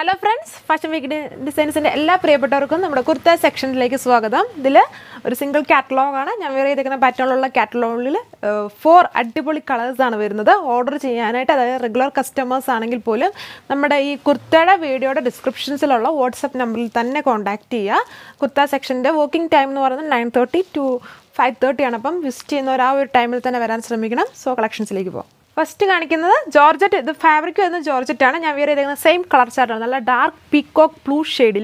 hello friends fashion week ഡിസൈൻസിൻ്റെ എല്ലാ പ്രിയപ്പെട്ടവർക്കും നമ്മുടെ കുർത്ത സെക്ഷനിലേക്ക് സ്വാഗതം ഇതിൽ ഒരു സിംഗിൾ കാറ്റലോഗാണ് ഞാൻ വേറെ ചെയ്തേക്കുന്ന പാറ്റേണിലുള്ള കാറ്റലോഗിൽ ഫോർ അടിപൊളി കളേഴ്സാണ് വരുന്നത് ഓർഡർ ചെയ്യാനായിട്ട് അതായത് റെഗുലർ കസ്റ്റമേഴ്സ് ആണെങ്കിൽ പോലും നമ്മുടെ ഈ കുർത്തയുടെ വീഡിയോയുടെ ഡിസ്ക്രിപ്ഷൻസിലുള്ള വാട്സപ്പ് നമ്പറിൽ തന്നെ കോൺടാക്റ്റ് ചെയ്യുക കുർത്ത സെക്ഷൻ്റെ വർക്കിംഗ് ടൈം എന്ന് പറയുന്നത് nine thirty two five thirty ആണ് അപ്പം വിസിറ്റ് ചെയ്യുന്നവർ ആ ഒരു ടൈമിൽ തന്നെ വരാൻ ശ്രമിക്കണം സോ കളക്ഷൻസിലേക്ക് പോകാം ഫസ്റ്റ് കാണിക്കുന്നത് ജോർജറ്റ് ഇത് ഫാബ്രിക് വരുന്ന ജോർജറ്റ് ആണ് ഞാൻ വേറെ ചെയ്തേക്കുന്നത് സെയിം കളർ ചാർട്ടാണ് നല്ല ഡാർക്ക് പീക്കോക്ക് ബ്ലൂ ഷെയ്ഡിൽ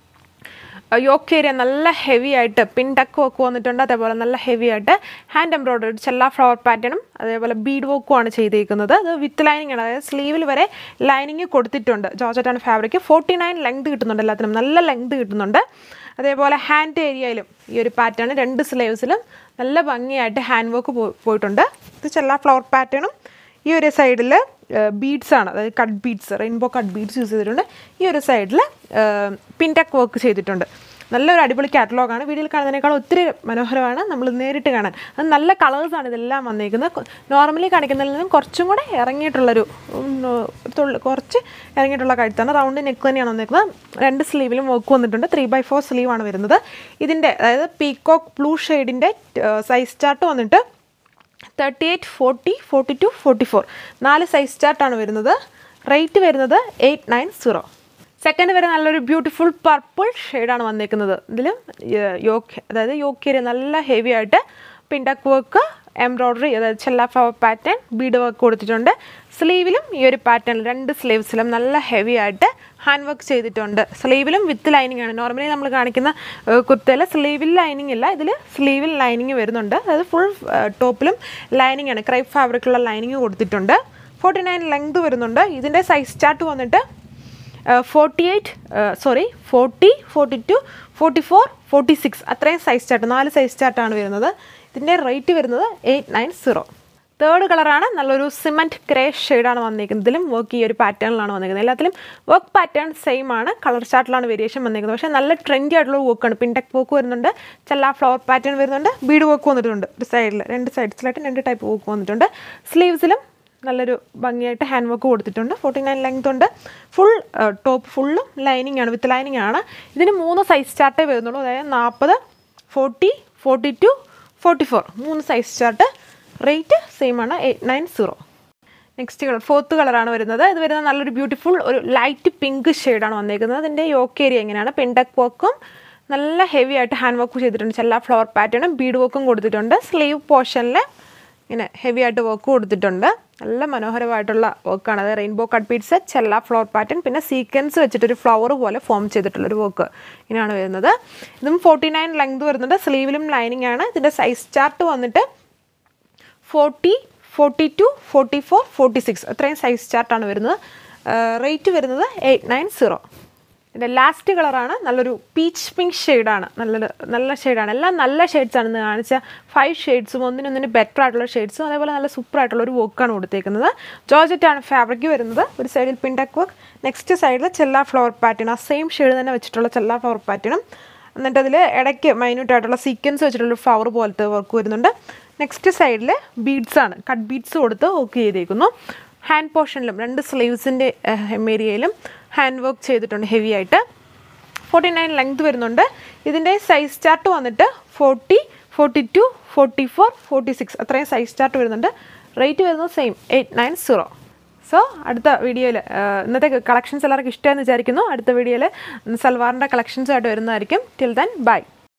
യോക്ക് ഏരിയ നല്ല ഹെവി ആയിട്ട് പിൻ ടക്ക് വർക്ക് വന്നിട്ടുണ്ട് അതേപോലെ നല്ല ഹെവി ആയിട്ട് ഹാൻഡ് എംബ്രോയ്ഡറി ചെല്ല ഫ്ലവർ പാറ്റേണും അതേപോലെ ബീഡ് വർക്കും ആണ് ചെയ്തിരിക്കുന്നത് അത് വിത്ത് ലൈനിങ് ആണ് അതായത് സ്ലീവിൽ വരെ ലൈനിങ് കൊടുത്തിട്ടുണ്ട് ജോർജറ്റാണ് ഫാബ്രിക് ഫോർട്ടി നയൻ ലെങ്ത് കിട്ടുന്നുണ്ട് എല്ലാത്തിനും നല്ല ലെങ്ത് കിട്ടുന്നുണ്ട് അതേപോലെ ഹാൻഡ് ഏരിയയിലും ഈ ഒരു പാറ്റേൺ രണ്ട് സ്ലീവ്സിലും നല്ല ഭംഗിയായിട്ട് ഹാൻഡ് വർക്ക് പോയിട്ടുണ്ട് ഇത് ചെല്ല ഫ്ലവർ പാറ്റേണും ഈ ഒരു സൈഡിൽ ബീഡ്സ് ആണ് അതായത് cut beads rainbow cut beads use ചെയ്തിട്ടുണ്ട് ഈ ഒരു സൈഡിൽ പിൻടെക് വർക്ക് ചെയ്തിട്ടുണ്ട് നല്ലൊരു അടിപൊളി കാറ്റലോഗാണ് വീഡിയോയിൽ കാണുന്നതിനേക്കാൾ ഒത്തിരി മനോഹരമാണ് നമ്മൾ നേരിട്ട് കാണാൻ അത് നല്ല കളേഴ്സാണ് ഇതെല്ലാം വന്നിരിക്കുന്നത് നോർമലി കാണിക്കുന്നതിൽ നിന്നും കുറച്ചും കൂടെ ഇറങ്ങിയിട്ടുള്ളൊരു ഉം, ഒരു തുള്ളി കുറച്ച് ഇറങ്ങിയിട്ടുള്ള കഴുത്താണ് റൗണ്ട് നെക്ക് തന്നെയാണ് വന്നിരിക്കുന്നത് രണ്ട് സ്ലീവിലും വർക്ക് വന്നിട്ടുണ്ട് ത്രീ ബൈ ഫോർ സ്ലീവാണ് വരുന്നത് ഇതിൻ്റെ അതായത് പീക്കോക്ക് ബ്ലൂ ഷെയ്ഡിൻ്റെ സൈസ് ചാർട്ട് വന്നിട്ട് thirty eight forty forty two forty four നാല് സൈസ് ചാർട്ടാണ് വരുന്നത് റേറ്റ് വരുന്നത് എയ്റ്റ് നയൻ സീറോ സെക്കൻഡ് വരെ നല്ലൊരു ബ്യൂട്ടിഫുൾ പർപ്പിൾ ഷെയ്ഡാണ് വന്നേക്കുന്നത് ഇതിൽ യോക്ക് അതായത് യോക്ക് ഏരിയ നല്ല ഹെവി ആയിട്ട് പിൻഡക്ക് വർക്ക് എംബ്രോയ്ഡറി അതായത് ചെല്ല ഫ്ലവർ പാറ്റേൺ ബീഡ് വർക്ക് കൊടുത്തിട്ടുണ്ട് സ്ലീവിലും ഈ ഒരു പാറ്റേൺ രണ്ട് സ്ലീവ്സിലും നല്ല ഹെവി ആയിട്ട് ഹാൻഡ് വർക്ക് ചെയ്തിട്ടുണ്ട് സ്ലീവിലും വിത്ത് ലൈനിങ് ആണ് നോർമലി നമ്മൾ കാണിക്കുന്ന കുർത്തയിൽ സ്ലീവിൽ ലൈനിങ് ഇല്ല ഇതിൽ സ്ലീവിൽ ലൈനിങ് വരുന്നുണ്ട് അതായത് ഫുൾ ടോപ്പിലും ലൈനിങ് ആണ് ക്രൈപ്പ് ഫാബ്രിക്കുള്ള ലൈനിങ് കൊടുത്തിട്ടുണ്ട് ഫോർട്ടി നയൻ ലെങ്ത് വരുന്നുണ്ട് ഇതിൻ്റെ സൈസ് ചാർട്ട് വന്നിട്ട് forty eight sorry forty forty two forty four forty six അത്രയും സൈസ് ചാർട്ട് നാല് സൈസ് ചാർട്ടാണ് വരുന്നത് ഇതിൻ്റെ റേറ്റ് വരുന്നത് എയ്റ്റ് നയൻ സീറോ തേർഡ് കളറാണ് നല്ലൊരു സിമൻറ്റ് ഗ്രേ ഷെയ്ഡാണ് വന്നിരിക്കുന്നത് ഇതിലും വർക്ക് ഈ ഒരു പാറ്റേണിലാണ് വന്നിരിക്കുന്നത് എല്ലാത്തിലും വർക്ക് പാറ്റേൺ സെയിം ആണ് കളർ ചാർട്ടിലാണ് വേരിയേഷൻ വന്നിരിക്കുന്നത് പക്ഷേ നല്ല ട്രെൻഡി ആയിട്ടുള്ള വർക്കാണ് പിൻടെക് വർക്ക് വരുന്നുണ്ട് ചെല്ല ഫ്ലവർ പാറ്റേൺ വരുന്നുണ്ട് ബീഡ് വർക്ക് വന്നിട്ടുണ്ട് ഒരു സൈഡിൽ രണ്ട് സൈഡ്സിലായിട്ട് രണ്ട് ടൈപ്പ് വർക്ക് വന്നിട്ടുണ്ട് സ്ലീവ്സിലും നല്ലൊരു ഭംഗിയായിട്ട് ഹാൻഡ് വർക്ക് കൊടുത്തിട്ടുണ്ട് ഫോർട്ടി നയൻ ലെങ്ത് ഉണ്ട് ഫുൾ ടോപ്പ് ഫുള്ളും ലൈനിങ് ആണ് വിത്ത് ലൈനിങ് ആണ് ഇതിന് മൂന്ന് സൈസ് ചാർട്ടേ വരുന്നുള്ളൂ അതായത് നാൽപ്പത് forty forty two forty four മൂന്ന് സൈസ് ചാർട്ട് റേറ്റ് സെയിം ആണ് eight nine zero next colour fourth കളറാണ് വരുന്നത് ഇത് വരുന്നത് നല്ലൊരു ബ്യൂട്ടിഫുൾ ഒരു ലൈറ്റ് പിങ്ക് ഷെയ്ഡാണ് വന്നേക്കുന്നത് അതിൻ്റെ യോക്ക് ഏരിയ എങ്ങനെയാണ് പെൻഡക് വർക്കും നല്ല ഹെവി ആയിട്ട് ഹാൻഡ് വർക്ക് ചെയ്തിട്ടുണ്ട് ചെല്ല ഫ്ലവർ പാറ്റേണും ബീഡ് വർക്കും കൊടുത്തിട്ടുണ്ട് സ്ലീവ് പോർഷനിൽ ഇങ്ങനെ ഹെവി ആയിട്ട് വർക്ക് കൊടുത്തിട്ടുണ്ട് നല്ല മനോഹരമായിട്ടുള്ള വർക്കാണ് അത് റെയിൻബോ കട്ട് ബീഡ്സ് ചെല്ല ഫ്ലവർ പാറ്റേൺ പിന്നെ സീക്വൻസ് വെച്ചിട്ടൊരു ഫ്ലവർ പോലെ ഫോം ചെയ്തിട്ടുള്ളൊരു വർക്ക് ഇങ്ങനെയാണ് വരുന്നത് ഇതും ഫോർട്ടി നയൻ ലെങ്ത് വരുന്നുണ്ട് സ്ലീവിലും ലൈനിങ് ആണ് ഇതിൻ്റെ സൈസ് ചാർട്ട് വന്നിട്ട് forty forty two forty four forty six അത്രയും സൈസ് ചാർട്ടാണ് വരുന്നത് റേറ്റ് വരുന്നത് എയ്റ്റ് നയൻ സീറോ ഇതിൻ്റെ ലാസ്റ്റ് കളറാണ് നല്ലൊരു പീച്ച് പിങ്ക് ഷെയ്ഡാണ് നല്ലൊരു നല്ല ഷെയ്ഡാണ് എല്ലാം നല്ല ഷെയ്ഡ്സ് ആണ് ഇന്ന് കാണിച്ച ഫൈവ് ഷെയ്ഡ്സും ഒന്നിനൊന്നിന് ബെറ്റർ ആയിട്ടുള്ള ഷെയ്ഡ്സും അതേപോലെ നല്ല സൂപ്പർ ആയിട്ടുള്ള ഒരു വർക്കാണ് കൊടുത്തേക്കുന്നത് ജോർജറ്റാണ് ഫാബ്രിക് വരുന്നത് ഒരു സൈഡിൽ പിൻഡക് വർക്ക് നെക്സ്റ്റ് സൈഡിൽ ചെല്ല ഫ്ലവർ പാറ്റേൺ ആ സെയിം ഷെയ്ഡ് തന്നെ വെച്ചിട്ടുള്ള ചെല്ല ഫ്ലവർ പാറ്റേണും എന്നിട്ട് അതിൽ ഇടയ്ക്ക് മൈന്യൂട്ട് ആയിട്ടുള്ള സീക്വൻസ് വെച്ചിട്ടുള്ള ഫ്ലവർ പോലത്തെ വർക്ക് വരുന്നുണ്ട് നെക്സ്റ്റ് സൈഡിൽ ബീഡ്സ് ആണ് കട്ട് ബീഡ്സ് കൊടുത്ത് വർക്ക് ചെയ്തേക്കുന്നു ഹാൻഡ് പോർഷനിലും രണ്ട് സ്ലീവ്സിൻ്റെ ഏരിയയിലും ഹാൻഡ് വർക്ക് ചെയ്തിട്ടുണ്ട് ഹെവി ആയിട്ട് ഫോർട്ടി നയൻ ലെങ്ത് വരുന്നുണ്ട് ഇതിൻ്റെ സൈസ് ചാർട്ട് വന്നിട്ട് forty forty two forty four forty six അത്രയും സൈസ് ചാർട്ട് വരുന്നുണ്ട് റേറ്റ് വരുന്നത് same eight nine zero so അടുത്ത വീഡിയോയിൽ ഇന്നത്തെ കളക്ഷൻസ് എല്ലാവർക്കും ഇഷ്ടമെന്ന് വിചാരിക്കുന്നു അടുത്ത വീഡിയോയിൽ സൽവാറിൻ്റെ കളക്ഷൻസ് ആയിട്ട് വരുന്നതായിരിക്കും ടിൽ ദെൻ ബൈ